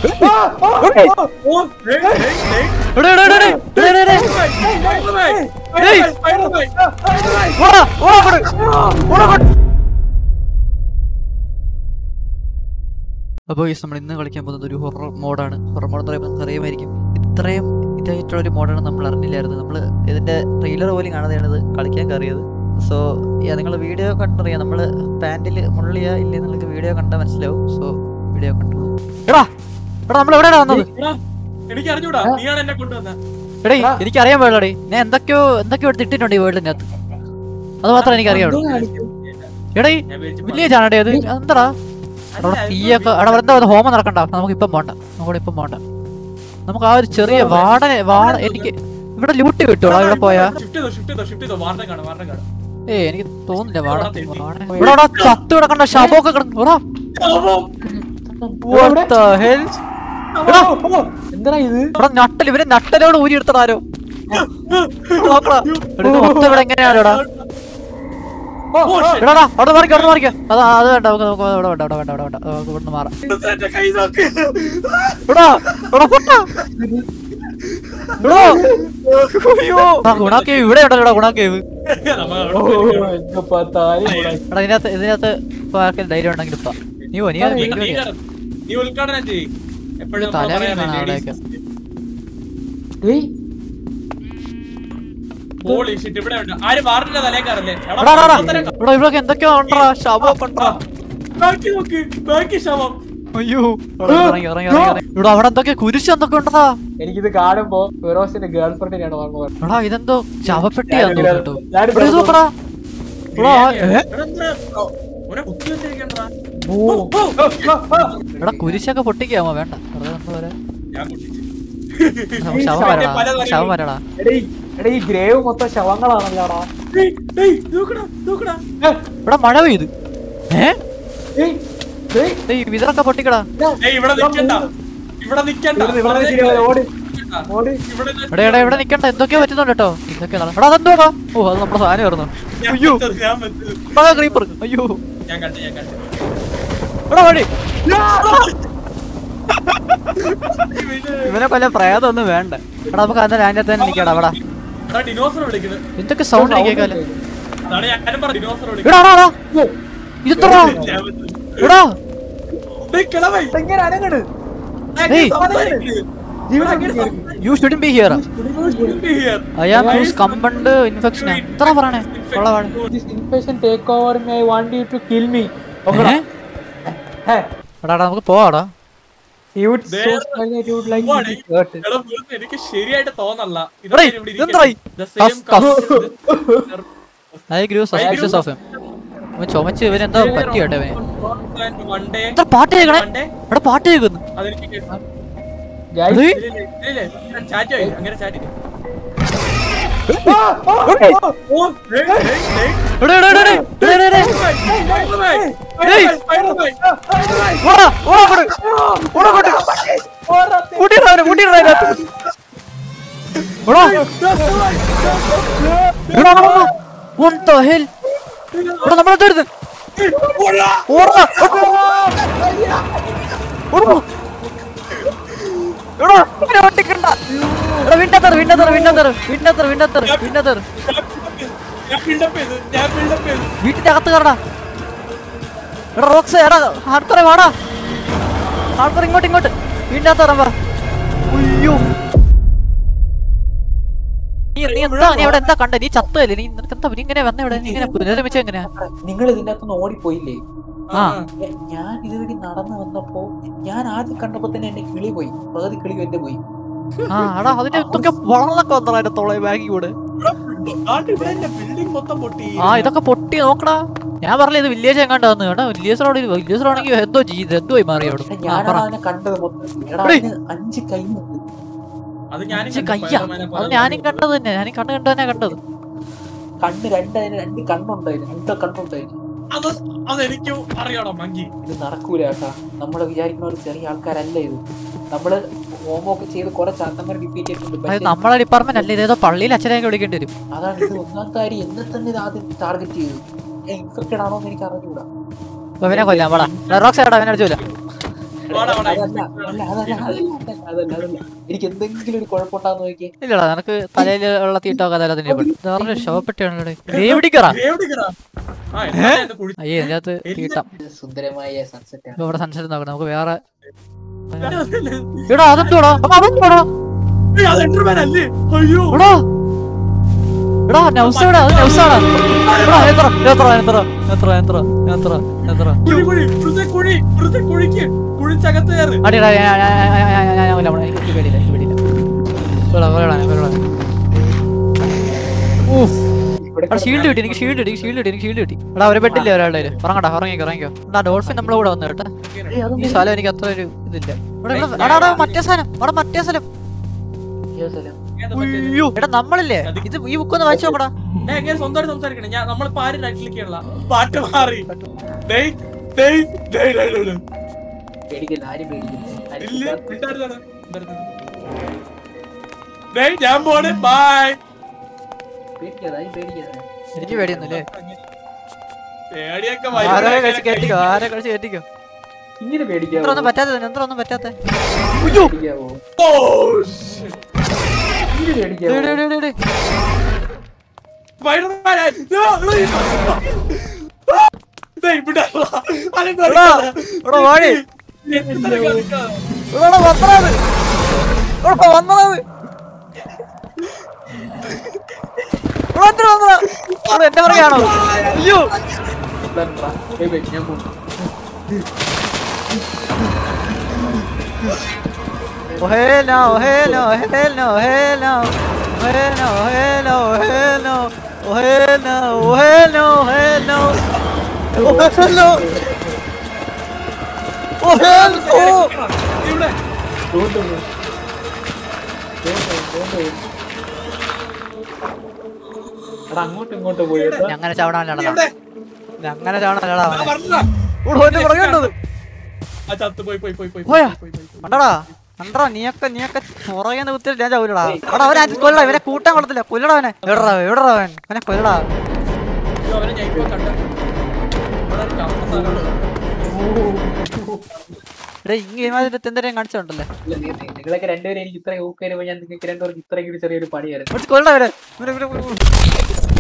ഓ ഡേയ് ഡേയ് ഡേയ് എടാ, എടാ, എടാ, എടാ, എടാ, എടാ. സ്പൈഡർമാൻ ഡേയ്. സ്പൈഡർമാൻ ഓടാ, ഓടാ അങ്ങോട്ട്. ഓടാ അങ്ങോട്ട്. അപ്പോൾ ഈ നമ്മൾ ഇന്ന് കളിക്കാൻ പോകുന്നത് ഒരു ഹൊറർ മോഡാണ് ഹൊറർ മോഡ് എന്ന് പറയുമ്പോൾ നമുക്ക് അറിയാമായിരിക്കും ഇത്രയും ഇതായിട്ടുള്ള ഒരു മോഡാണ് നമ്മൾ അറിഞ്ഞില്ലായിരുന്നു നമ്മൾ ഇതിന്റെ ട്രെയിലർ പോലും കാണാതെയാണ് ഇത് കളിക്കാൻ കയറിയത് സോ നിങ്ങൾ വീഡിയോ കണ്ടറിയാം നമ്മൾ പാൻറ്റിൽ മുള്ളിയ ഇല്ലേ നിങ്ങൾക്ക് വീഡിയോ കണ്ടാൽ മനസ്സിലാവും സോ വീഡിയോ കണ്ടു എടാ എടാ നമ്മൾ എവിടെയാണ് വന്നത് എടാ, എനിക്ക് അറിഞ്ഞൂടാ നീയാണ് എന്നെ കൊണ്ടുവന്ന എടേ എനിക്ക് അറിയാൻ പാടില്ലടേ ഞാൻ എന്തൊക്കെയോ എന്തൊക്കെയോ എടുത്ത് ഇട്ടിട്ടുണ്ട് ഈ വേൾഡിന്റെ അകത്ത് അത് മാത്രമേ എനിക്ക് അറിയാവുള്ളൂ എടേ ഞാൻ വിചാരിച്ചു വില്ലേജ് ആണടേ അത് എന്താടാ അവിടെ തീയൊക്കെ അവിടെ എന്താ പറയുക ഹോമം നടക്കണ്ട നമുക്ക് ഇപ്പം പോണ്ട നമുക്ക് ഇപ്പം പോണ്ട നമുക്ക് ആ ഒരു ചെറിയ വാടന വാട എനിക്ക് ഇവിടെ ലൂട്ട് കിട്ടുമോ ഇവിടെ പോയാ ഷിഫ്റ്റ് ചെയ്തോ ഷിഫ്റ്റ് ചെയ്തോ ഷിഫ്റ്റ് ചെയ്തോ വാർഡൻ കാണും വാർഡൻ കാണും ഏ എനിക്ക് തോന്നുന്നില്ല വാട വാട- ഇവിടെ അവിടെ ചത്തു കിടക്കണ്ട ശവമൊക്കെ കിടന്നു എടാ, what the hell? എടാ, എന്താ ഇത് ഇവിടെ നട്ടൽ ഇവര് നട്ടലോട് ഊരി എടുത്തടാരോ നോക്കടാ എടാ, ഇത് മൊത്തം ഇവിടെ എങ്ങനെയാണോടാ Oh, shit. എടാ അവിടെ മാറിക്കോ അവിടെ മാറിക്കോ അത് അത് വേണ്ട നമുക്ക് നമുക്ക് ഇവിടെ വേണ്ട ഇവിടെ വേണ്ട ഇവിടെ വേണ്ട നമുക്ക് ഇവിടുന്ന് മാറാം എന്റെ കൈ നോക്ക് എടാ എടാ പൊട്ട എടാ അയ്യോ ആ ഗുണാക്കേവ് ഇവിടെ ഉണ്ടല്ലോ ഗുണാക്കേവ് നമ്മ ഓ, അവിടെ പോയി. എന്റെ പത്താരി ഇവിടെ. എടാ ഇതിനകത്ത് ഇതിനകത്ത് ഇപ്പൊ ആർക്കും ധൈര്യം ഉണ്ടെങ്കിൽ ഇപ്പൊ നീ പോ, നീ നീ- നീ നീ വരിക. കേറ്. നീ ഉദ്ഘാടനം ചെയ്യ് എപ്പോഴും തല വീണാണ് അവിടെയൊക്കെ. ഏയ്, ഹോളി ഷിറ്റ് ഇവിടെ ഉണ്ട് ആര് വാർഡിന്റെ തലേ കയറല്ലേ എടാ, എടാ എടാ, എടാ. മൊത്തത്തിനെ എടാ ഇവിടെയൊക്കെ എന്തൊക്കെയോ ഉണ്ടടാ ശവമൊക്കെ ഉണ്ടടാ ബാക്കി നോക്ക് ബാക്കി ശവം അയ്യോ എടാ, ഇറങ്ങി ഇറങ്ങി ഇറങ്ങി ഇറങ്ങി. ഇവിടെ അവിടെ എന്തൊക്കെ കുരിശ് എന്തൊക്കെ ഉണ്ടടാ എനിക്കിത് കാണുമ്പോ ഫിറോസിന്റെ ഗേൾ ഫ്രണ്ടിനെയാണ് ഓർമ്മ വരുന്നത്. എടാ ഇതെന്തോ ശവപ്പെട്ടിയാന്ന് ഞാനിങ്ങനെ- കേട്ടോ ഞാനിവിടെ ഇവിടെ ഇത് നോക്കടാ എടാ ഏ? എടാ, എന്താ? ഓനെ കുത്തി വെച്ചിരിക്കണ്ടാ ഓ, എടാ കുരിശൊക്കെ പൊട്ടിക്കാമോ വേണ്ട വെറുതെ നമ്മൾ വരെ ഞാൻ പൊട്ടിച്ചു ശവം വരടാ ശവം വരടാ എടീ, എടീ, ഈ ഗ്രേവ് മൊത്തം ശവങ്ങളാണല്ലോടാ ഡേയ്, ഡേയ്, നോക്കടാ നോക്കടാ ഇവിടെ മഴ പെയ്തു ഏ ഏയ്, ഏയ്, ദേ, ഈ വിതറൊക്കെ പൊട്ടിക്കടാ ഏയ് ഇവിടെ നിക്കണ്ട ഇവിടെ നിക്കണ്ട ഇവിടെ ഇവിടെ നിൽച്ചിരിക്കുന്നത് ഓടി ഓടി ഇവിടെ എടാ എടാ ഇവിടെ നിക്കണ്ട എന്തൊക്കെയോ പറ്റുന്നുണ്ട് കേട്ടോ എന്തൊക്കെയാ നട- എടാ അതെന്തോടാ ഓ അത് നമ്മുടെ സാധനം ഞാൻ അയ്യോ വെച്ചത്, ഞാൻ വെച്ചത്. എടാ ക്രീപ്പർ അയ്യോ ഞാൻ കണ്ടു ഞാൻ കണ്ടു എടാ വടി ഇവനെ കൊല്ലം പ്രേതമൊന്നും വേണ്ട എടാ നമുക്ക് അതിന്റെ ലാൻഡിൽ തന്നെ നിൽക്കടാ അവിടെ എടാ ഡിനോസർ വിളിക്കുന്നത് എന്തൊക്കെ സൗണ്ട് കേൾക്കാല്ലേ അതാണ് ഞാനും പറഞ്ഞു ഡിനോസർ എടാ എടാ, എടാ ഇതെത്രടാ ഞാൻ വെച്ചത്. എടാ ഡേയ്, കിളവൻ. ഇങ്ങനെ അനങ്ങണ് ഞാൻ ഏയ്. സംസാരിക്ക്. ജീവൻ ഞാൻ സംസാരിക്ക്. You shouldn't be here Be here. I am use compound infection എത്ര പറയണേ കൊള്ളവാണ് This infection take over me. I want you to kill me. ഏ? Hey, എടാ എടാ, നമുക്ക് പോവാടാ you would so There- smell that you would like What? to be hurt. എടാ, വെറുതെ എനിക്ക് ശരിയായിട്ട് തോന്നല്ല എടേ, ഇതെന്തായി? Cough, cough. ഇതൊക്കെ I grew suspicious of him അവൻ ചുമച്ച് ഇവനെന്തോ പറ്റി കേട്ടോ അവന് വണ്ടേ എത്ര പാട്ട് കേൾക്കണേ വണ്ടേ എടാ പാട്ട് കേൾക്കുന്നു അതെനിക്ക് കേൾക്കാം. Guys, ഏയ്, ഇല്ലില്ല, ഇല്ലില്ല, ഞാൻ chat ചെയ്യും. അങ്ങനെ chat ചെയ്യും. oh, ഏയ്, ഓ, ഡേയ്, ഡേയ്, ഡേയ്. എടാ, എടാ, എടാ, എടാ, എടാ, എടാ, എടാ. Spider-Man, ഏയ്. Spider-Man, Spider-Man. ഓടാ, ഓടാ അങ്ങോട്ട്, ഓടാ അങ്ങോട്ട്. കൂട്ടിയിടാ അവനെ, കൂട്ടിയിടാ അതിനകത്ത്. ഓടാ. എടാ, എടാ, എടാ. What the hell? എടാ, നമ്മളെന്താ എടുത്തത്? ഓടാ. ഓടാ. ഓടാ. എടാ, ഇവനെ ഒട്ടിക്കണ്ട. എടാ, വിണ്ടത്തറ്, വിണ്ടത്തറ്, വിണ്ടത്തറ്, വിണ്ടത്തറ്, വിണ്ടത്തറ്, വിണ്ടത്തറ്. ഞാൻ build up ചെയ്തു, ഞാൻ build up ചെയ്തു. വീട്ടിന്റെ അകത്ത് കയറടാ എടാ റോക്സ് എടാ ഹാർക്കറെ വാടാ ഹാർക്കർ ഇങ്ങോട്ട് ഇങ്ങോട്ട് വീട്ടിന്റെ അകത്ത് കയറാൻ പറ അയ്യോ നീ നീ എന്താ നീ അവിടെ എന്താ കണ്ടേ നീ ചത്തല്ലേ നീ നിനക്ക് എന്താ നീ ഇങ്ങനെ വന്ന ഇവിടെ നീ ഇങ്ങനെ പുനരമിച്ച എങ്ങനെയാ നിങ്ങൾ ഇതിന്റെ അകത്തുനിന്ന് ഓടിപ്പോയില്ലേ ആ. ഞ- ഞാൻ ഇതുവഴി നടന്നു വന്നപ്പോ ഞാൻ ആദ്യം കണ്ടപ്പോ തന്നെ എന്റെ കിളി പോയി പകുതി കിളി എന്റെ പോയി ആ എടാ അതിന്റെ എന്തൊക്കെ വളർന്നൊക്കെ വന്നടാ അതിന്റെ തോളെ ബാഗി കൂടെ ഇവിടെ ആണ്ട് ഇവിടെ എന്റെ building മൊത്തം പൊട്ടി. ആ ഇതൊക്കെ പൊട്ടി നോക്കടാ ഞാൻ പറഞ്ഞില്ല ഇത് വില്ലേജ് എങ്ങാണ്ട് വന്നു കേട്ടോ വില്ലേജറോട് വില്ലേജറാണെങ്കിൽ എന്തോ ചെയ്ത് എന്തോ മാറി അവിടെ എടാ, ആ, ഞാനാണ് പറ അവനെ കണ്ടത് മൊത്തം എടാ എടീ. അതിന് അഞ്ച് കൈയുണ്ട് അത് ഞാനും ഇജ്ജ് കണ്ടു, കയ്യാ Spider-Man നെ അത് പോലെ. ഞാനും കണ്ടത് തന്നെ ഞാനും കണ്ണ് കണ്ടു തന്നെ കണ്ടത് കണ്ണ് രണ്ട് അതിന് രണ്ട് കണ്ണുണ്ടായിരുന്നു രണ്ട് കണ്ണുണ്ടായിരുന്നു അത് അതെനിക്കും അറിയണം മങ്കി ഇത് നടക്കൂല കേട്ടാ നമ്മള് വിചാരിക്കുന്ന ഒരു ചെറിയ ആൾക്കാരല്ല ഇത് നമ്മള് ഹോമോ ഒക്കെ ചെയ്ത് കുറെ ചാത്തന്മാരെ ഡിഫീറ്റ് ചെയ്തിട്ടുണ്ട് അത് പക്ഷേ നമ്മളെ ഡിപ്പാർട്ട്മെന്റ് അല്ല ഇതേതോ പള്ളിയിൽ അച്ഛനെയൊക്കെ വിളിക്കേണ്ടി വരും അതാണ് ഇത് ഒന്നാമത്തെ കാര്യം എന്നെ തന്നെ ഇത് ആദ്യം ടാർഗറ്റ് ചെയ്തു ഇൻഫെക്റ്റഡ് ആണോ എന്ന് എനിക്ക് അറിഞ്ഞൂടാ അപ്പൊ ഇവനെ കൊല്ലാം വാടാ റോക്സ് ഏടാ അവനെ അടിച്ചു കൊല്ലാം വാടാ, വാടാ. അതല്ല അല്ല അതല്ല അതല്ല അതല്ല അതല്ല എനിക്ക് എന്തെങ്കിലും ഒരു കുഴപ്പമുണ്ടാന്ന് നോക്കിയേ ഇല്ലടാ നിനക്ക് തലയിൽ ഉള്ള തീട്ടോ കഥ അതിന്റെ ഷോപ്പെട്ടാണ് എവിടിക്കറാ എവിടേക്കാടാ? ആ, എന്നാ ഞാൻ ഇത് കുഴി- അയ്യേ ഇതിനകത്ത് തീട്ടാം സുന്ദരമായ സൺസെറ്റ് ആണ് ഇപ്പൊ ഇവിടെ സൺസെറ്റ് നോക്കണം നമുക്ക് വേറെ അതല്ലേ? എടാ അതെന്തോടാ അതെന്തോടാ ഏയ്, അത് Enderman അല്ലേ? അയ്യോ എടാ എടാ നൗസടാ അത് നൗസാടാ എടാ എത്ര എത്ര എത്ര എത്ര എത്ര എത്ര എത്ര കുഴി കുഴി വെറുതെ കുഴി വെറുതെ കുഴിക്ക് കുഴിച്ചകത്ത് കയറ് അടിയടാ ഞാൻ ഞാൻ ഞാൻ ഞാൻ ഞാൻ ഞാൻ ഞാൻ ഞാൻ എനിക്ക് പേടിയില്ല എനിക്ക് പേടിയില്ല വേടാ വേടാ വേടാ ഊഫ് ഇവിടെ എടാ ഷീൽഡ് കിട്ടി എനിക്ക് ഷീൽഡ് കിട്ടി എനിക്ക് ഷീൽഡ് കിട്ടി എനിക്ക് ഷീൽഡ് കിട്ടി എടാ ഒരു ബെഡില്ലേ ഒരാളുടെ കയ്യില്. ഉറങ്ങടാ ഉറങ്ങിക്കോ ഉറങ്ങിക്കോ എടാ ഡോൾഫിൻ നമ്മളെ കൂടെ വന്നു കേട്ടാ ഏയ്, അതൊന്നും ഈ സ്ഥലം എനിക്ക് അത്ര ഒരു ഇതില്ല ഇവിടെ ഇവിടെ- എടാ എടാ മറ്റേ സാധനം അവിടെ മറ്റേ സ്ഥലം അയ്യോ സ്ഥലം. ഏതാ പറ്റിയത്? ഉയ്യോ എടാ നമ്മളില്ലേ ഇത് ഈ ബുക്ക് ഒന്ന് വായിച്ചു നോക്കടാ ഞാൻ എങ്ങനെ സ്വന്തമായിട്ട് സംസാരിക്കണേ ഞാൻ നമ്മളിപ്പോ ആരും റൈറ്റ് ക്ലിക്ക് ചെയ്യണല്ല പാട്ട് മാറി ഡേയ്, ഡേയ്, ഡേയ്, ഡേയ്, ഡേയ്, ഡേയ്. പേടിക്കില്ല ആരും പേടിക്കില്ല ആരും ഇല്ല, പേടിക്കില്ല. മിണ്ടാതിരുന്നോ, മിണ്ടാതിരുന്നോ. ഡേയ്, ഞാൻ പോണ് ബൈ പേടിക്കാതെ ആരും പേടിക്കാതെ എനിക്ക് പേടിയൊന്നുമില്ലേ പേടിയൊക്കെ ആരോ വരും. കഴിച്ച് കേട്ടിക്കോ ആരോ കഴിച്ച് കേട്ടിക്കോ ഇങ്ങനെ എത്ര പേടിക്കാവോ ഒന്നും പറ്റാത്ത എത്ര ഒന്നും പറ്റാത്ത പേടിക്കാവോ ഓ, shit. ഇങ്ങനെ പേടിക്കാവോ സ്പൈഡർമാൻ ആയി. No, no, ഡേയ്, വിടാ. അനക്ക് എടാ, കളിക്കാതെ. എടാ വാടി എത്ര കളിക്കാതെ. എടാ വന്നത് എടാ വന്നത് എടാ എന്തിനാ വന്നതാ? എടാ എന്റെ പറയാണോ അയ്യോ ഇതാണ്ടാ. ഏയ് ബേ, ഞാൻ പോകും Oh hell no, hell no, hell no, hell no, hell no, hell no, hell no, oh hell no, oh hell no, hell no, oh hell no, oh hell no. ഇവിടെ തോണ്ടു തോണ്ടു എടാ അങ്ങോട്ടും ഇങ്ങോട്ടും പോയി കേട്ടോ. അങ്ങനെ ചാവണല്ലടാ ഇവിടെ അങ്ങനെ ചാവണല്ലടാ ഞാൻ അവനെ പറഞ്ഞതാ. ഓ എന്നെ പറയണ്ടത് ആ ചത്ത് പോയി പോയി പോയി പോയി പോയാ? പോയി, പോയി, പോയി. കണ്ടടാ കണ്ടടാ നീയൊക്കെ നീയൊക്കെ പുറകെ കുത്തിട്ട് ഞാൻ ചാവൂലടാ എടാ അവനെ ആദ്യം കൊല്ലടാ ഇവനെ കൂട്ടാൻ കൊള്ളത്തില്ല കൊല്ലടാ അവനെ എവിടടാ എവിടടാ അവൻ അവനെ കൊല്ലടാ അയ്യോ, അവനെ ഞാൻ ഇപ്പൊ കണ്ട ഇവിടെ ഒരു കറുത്ത സാധനമുണ്ട്. എടാ ഇങ്ങനെ ഇമാതിരി എന്തെങ്കിലും കാണിച്ചിട്ടുണ്ടല്ലേ ഇല്ല, നീ- നീ- നിങ്ങളൊക്കെ രണ്ടുപേരും എനിക്ക് ഇത്രയും ഊക്ക് വരുമ്പോ ഞാൻ നിങ്ങൾക്ക് രണ്ടുപേർക്ക് ഇത്രയും കൂടി ചെറിയൊരു പണിയായിരുന്നു വിളിച്ച് കൊല്ലടാ അവനെ ഇവനെ- ഇവനെ- ഇവനെ-